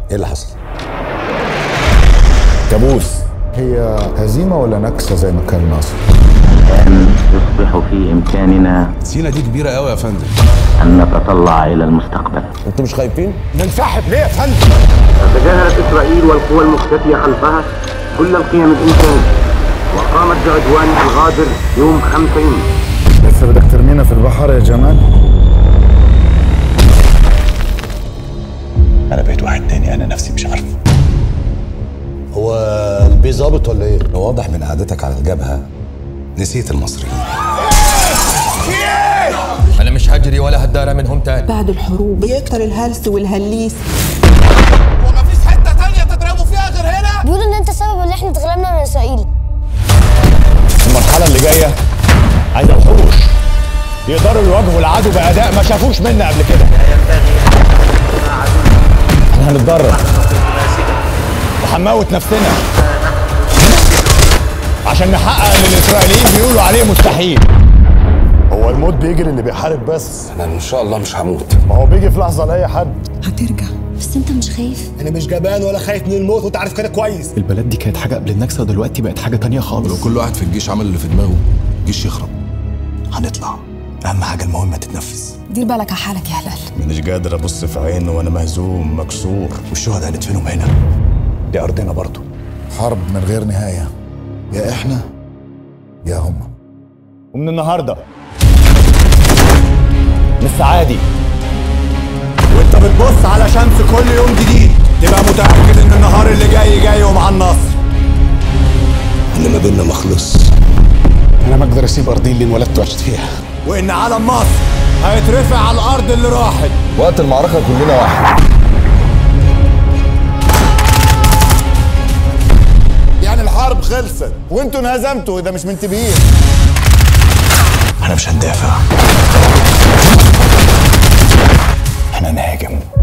ايه اللي حصل؟ كابوس هي هزيمة ولا نكسة زي ما كان ناصر الآن يصبح في إمكاننا سينا دي كبيره قوي يا فندم أن نتطلع إلى المستقبل انتوا مش خايفين؟ ننسحب ليه يا فندم؟ تجاهلت إسرائيل والقوى المختفية خلفها كل القيم الإنسانية وقامت بعدوانها الغادر يوم 5 يونيو لسه بدك ترمينا في البحر يا جمال؟ انا بقيت واحد تاني انا نفسي مش عارف هو البي ظابط ولا ايه؟ واضح من قعدتك على الجبهه نسيت المصريين انا مش هجري ولا هتدارى منهم تاني بعد الحروب بيكتر الهلس والهليس بيقولوا ان انت سبب ان احنا اتغلبنا من اسرائيل المرحله اللي جايه عايزه وحوش يقدروا يواجهوا العدو باداء ما شافوش منا قبل كده احنا هنتدرب وهنموت نفسنا عشان نحقق اللي الاسرائيليين بيقولوا عليه مستحيل هو الموت بيجي للي بيحارب بس انا ان شاء الله مش هموت ما هو بيجي في لحظه لاي حد هترجع بس انت مش خايف انا مش جبان ولا خايف من الموت وانت عارف كده كويس البلد دي كانت حاجه قبل النكسه ودلوقتي بقت حاجه تانية خالص لو كل واحد في الجيش عمل اللي في دماغه الجيش يخرب هنطلع اهم حاجه المهمه تتنفذ دير بالك على حالك يا هلال مش قادر ابص في عينه وانا مهزوم مكسور والشهداء هندفنهم هنا دي ارضنا برضه حرب من غير نهاية يا احنا يا هم ومن النهارده لسه عادي وانت بتبص على شمس كل يوم جديد تبقى متاكد ان النهار اللي جاي جاي ومع النصر اللي ما بيننا مخلص انا ما اقدر اسيب ارضي اللي انولدت وعشت فيها وان علم مصر هيترفع على الارض اللي راحت وقت المعركه كلنا واحد يعني الحرب خلصت وانتوا انهزمتوا اذا مش منتبهين احنا مش هندافع احنا نهاجم